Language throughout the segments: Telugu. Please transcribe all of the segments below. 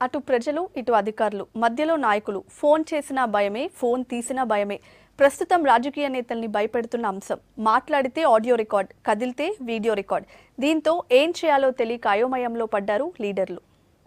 అటు ప్రజలు ఇటు అధికారులు మధ్యలో నాయకులు ఫోన్ చేసినా భయమే ఫోన్ తీసినా భయమే ప్రస్తుతం రాజకీయ నేతల్ని భయపెడుతున్న అంశం మాట్లాడితే ఆడియో రికార్డ్ కదిలితే వీడియో రికార్డ్ దీంతో ఏం చేయాలో తెలియక అయోమయంలో పడ్డారు లీడర్లు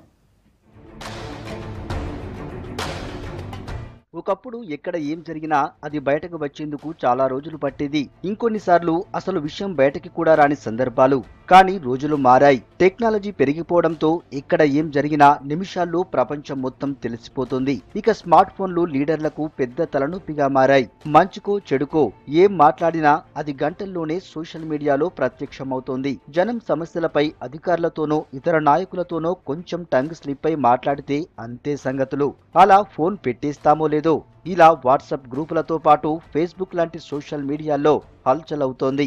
ఒకప్పుడు ఎక్కడ ఏం జరిగినా అది బయటకు వచ్చేందుకు చాలా రోజులు పట్టేది ఇంకొన్నిసార్లు అసలు విషయం బయటకి కూడా రాని సందర్భాలు కానీ రోజులు మారాయి టెక్నాలజీ పెరిగిపోవడంతో ఎక్కడ ఏం జరిగినా నిమిషాల్లో ప్రపంచం మొత్తం తెలిసిపోతుంది ఇక స్మార్ట్ ఫోన్లు లీడర్లకు పెద్ద తలనొప్పిగా మారాయి మంచుకో చెడుకో ఏం మాట్లాడినా అది గంటల్లోనే సోషల్ మీడియాలో ప్రత్యక్షమవుతోంది జనం సమస్యలపై అధికారులతోనో ఇతర నాయకులతోనో కొంచెం టంగ్ స్లిప్ అయి మాట్లాడితే అంతే సంగతులు అలా ఫోన్ పెట్టేస్తామో లేదో ఇలా వాట్సాప్ గ్రూపులతో పాటు ఫేస్బుక్ లాంటి సోషల్ మీడియాల్లో హల్చల్ అవుతోంది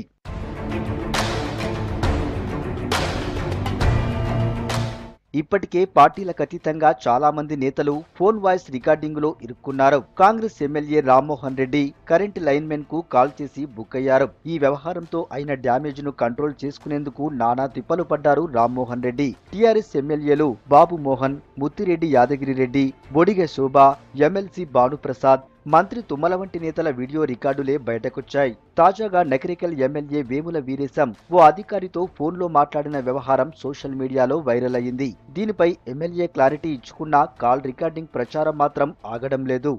ఇప్పటికే పార్టీలకు అతీతంగా చాలా మంది నేతలు ఫోన్ వాయిస్ రికార్డింగ్ లో ఇరుక్కున్నారు Congress MLA Rammohan Reddy current linemen కు కాల్ చేసి బుక్ అయ్యారు ఈ వ్యవహారంతో అయిన డ్యామేజ్ ను కంట్రోల్ చేసుకునేందుకు నానా తిప్పలు పడ్డారు రామ్మోహన్ రెడ్డి టీఆర్ఎస్ ఎమ్మెల్యేలు బాబు మోహన్ ముత్తిరెడ్డి యాదగిరి రెడ్డి బొడిగె శోభ ఎమ్మెల్సీ భానుప్రసాద్ మంత్రి తుమ్మల వంటి నేతల వీడియో రికార్డులే బయటకొచ్చాయి తాజాగా నకరికల్ ఎమ్మెల్యే వేముల వీరేశం ఓ అధికారితో ఫోన్లో మాట్లాడిన వ్యవహారం సోషల్ మీడియాలో వైరల్ అయింది దీనిపై ఎమ్మెల్యే క్లారిటీ ఇచ్చుకున్నా కాల్ రికార్డింగ్ ప్రచారం మాత్రం ఆగడం లేదు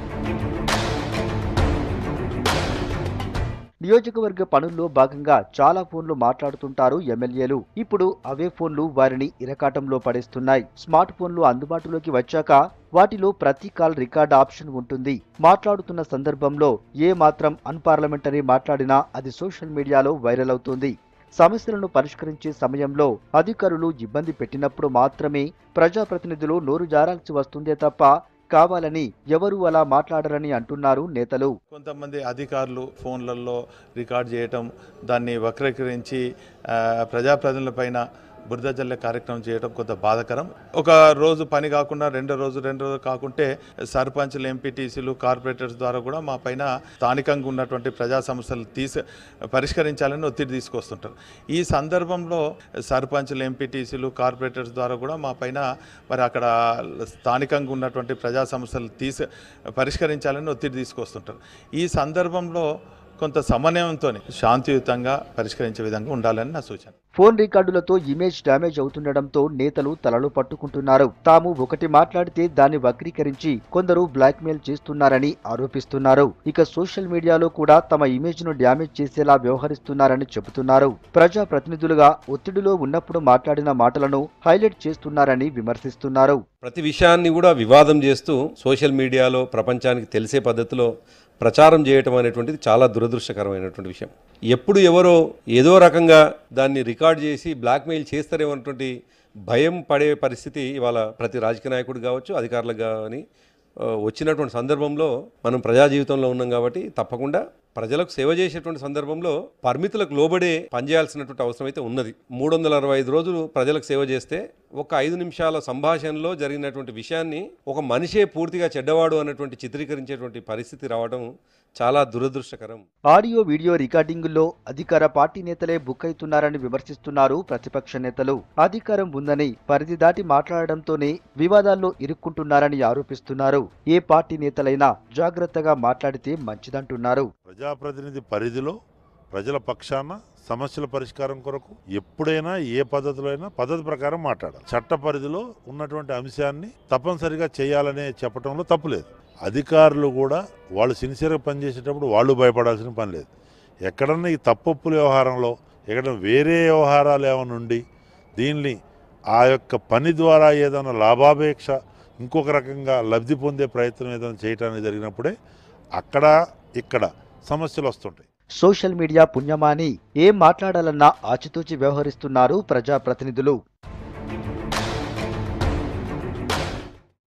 నియోజకవర్గ పనుల్లో భాగంగా చాలా ఫోన్లు మాట్లాడుతుంటారు ఎమ్మెల్యేలు ఇప్పుడు అవే ఫోన్లు వారిని ఇరకాటంలో పడేస్తున్నాయి స్మార్ట్ ఫోన్లు అందుబాటులోకి వచ్చాక వాటిలో ప్రతి కాల్ రికార్డ్ ఆప్షన్ ఉంటుంది మాట్లాడుతున్న సందర్భంలో ఏ మాత్రం అన్పార్లమెంటరీ మాట్లాడినా అది సోషల్ మీడియాలో వైరల్ అవుతుంది సమస్యలను పరిష్కరించే సమయంలో అధికారులు ఇబ్బంది పెట్టినప్పుడు మాత్రమే ప్రజాప్రతినిధులు నోరు జారాల్సి వస్తుందే తప్ప కావాలని ఎవరూ అలా మాట్లాడరని అంటున్నారు నేతలు కొంతమంది అధికారులు ఫోన్లలో రికార్డ్ చేయటం దాన్ని వక్రీకరించి ఆ, ప్రజాప్రతినిధులపైన బురద జల్లే కార్యక్రమం చేయడం కొంత బాధకరం ఒక రోజు పని కాకుండా రెండో రోజు రెండు రోజు కాకుంటే సర్పంచ్లు ఎంపీటీసీలు కార్పొరేటర్స్ ద్వారా కూడా మా పైన స్థానికంగా ఉన్నటువంటి ప్రజా సమస్యలు తీసి పరిష్కరించాలని ఒత్తిడి తీసుకొస్తుంటారు ఈ సందర్భంలో సర్పంచ్లు ఎంపీటీసీలు కార్పొరేటర్స్ ద్వారా కూడా మా పైన మరి అక్కడ స్థానికంగా ఉన్నటువంటి ప్రజా సమస్యలు తీసి పరిష్కరించాలని ఒత్తిడి తీసుకొస్తుంటారు ఈ సందర్భంలో కొంత సమన్వయంతో శాంతియుతంగా పరిష్కరించే విధంగా ఉండాలని నా సూచన ఫోన్ రికార్డులతో ఇమేజ్ డ్యామేజ్ అవుతుండడంతో నేతలు తలలు పట్టుకుంటున్నారు తాము ఒకటి మాట్లాడితే దాన్ని వక్రీకరించి కొందరు బ్లాక్మెయిల్ చేస్తున్నారని ఆరోపిస్తున్నారు ఇక సోషల్ మీడియాలో కూడా తమ ఇమేజ్ ను డ్యామేజ్ చేసేలా వ్యవహరిస్తున్నారని చెబుతున్నారు ప్రజా ప్రతినిధులుగా ఒత్తిడిలో ఉన్నప్పుడు మాట్లాడిన మాటలను హైలైట్ చేస్తున్నారని విమర్శిస్తున్నారు ప్రతి విషయాన్ని కూడా వివాదం చేస్తూ సోషల్ మీడియాలో ప్రపంచానికి తెలిసే పద్ధతిలో ప్రచారం చేయటం అనేటువంటిది చాలా దురదృష్టకరమైనటువంటి విషయం ఎప్పుడు ఎవరో ఏదో రకంగా దాన్ని రికార్డ్ చేసి బ్లాక్మెయిల్ చేస్తారేమో అన్నటువంటి భయం పడే పరిస్థితి ఇవాళ ప్రతి రాజకీయ నాయకుడు కావచ్చు అధికారులకు కానీ ఆ, వచ్చినటువంటి సందర్భంలో మనం ప్రజా జీవితంలో ఉన్నాం కాబట్టి తప్పకుండా ప్రజలకు సేవ చేసేటువంటి సందర్భంలో పరిమితులకు లోబడే పనిచేయాల్సినటువంటి అవసరం అయితే ఉన్నది మూడు వందల అరవై ఐదు రోజులు ప్రజలకు సేవ చేస్తే ఒక ఐదు నిమిషాల సంభాషణలో జరిగినటువంటి విషయాన్ని ఒక మనిషే పూర్తిగా చెడ్డవాడు అన్నటువంటి చిత్రీకరించేటువంటి పరిస్థితి రావడం చాలా దురదృష్టకరం ఆడియో వీడియో రికార్డింగుల్లో అధికార పార్టీ నేతలే బుక్ అవుతున్నారని విమర్శిస్తున్నారు ప్రతిపక్ష నేతలు అధికారం ఉందని పరిధి దాటి మాట్లాడడంతోనే వివాదాల్లో ఇరుక్కుంటున్నారని ఆరోపిస్తున్నారు ఏ పార్టీ నేతలైనా జాగ్రత్తగా మాట్లాడితే మంచిదంటున్నారు ప్రజాప్రతినిధి పరిధిలో ప్రజల పక్షాన సమస్యల పరిష్కారం కొరకు ఎప్పుడైనా ఏ పద్ధతిలో అయినా పద్ధతి ప్రకారం మాట్లాడాలి చట్ట పరిధిలో ఉన్నటువంటి అంశాన్ని తప్పనిసరిగా చేయాలనే చెప్పడంలో తప్పులేదు అధికారులు కూడా వాళ్ళు సిన్సియర్గా పనిచేసేటప్పుడు వాళ్ళు భయపడాల్సిన పని లేదు ఎక్కడన్నా ఈ తప్పొప్పుల వ్యవహారంలో ఎక్కడ వేరే వ్యవహారాలు ఏమైనా ఉండి దీన్ని ఆ యొక్క పని ద్వారా ఏదైనా లాభాపేక్ష ఇంకొక రకంగా లబ్ధి పొందే ప్రయత్నం ఏదైనా చేయడానికి జరిగినప్పుడే అక్కడ ఇక్కడ సమస్యలు వస్తుంటాయి సోషల్ మీడియా పుణ్యమాని ఏం మాట్లాడాలన్నా ఆచితూచి వ్యవహరిస్తున్నారు ప్రజాప్రతినిధులు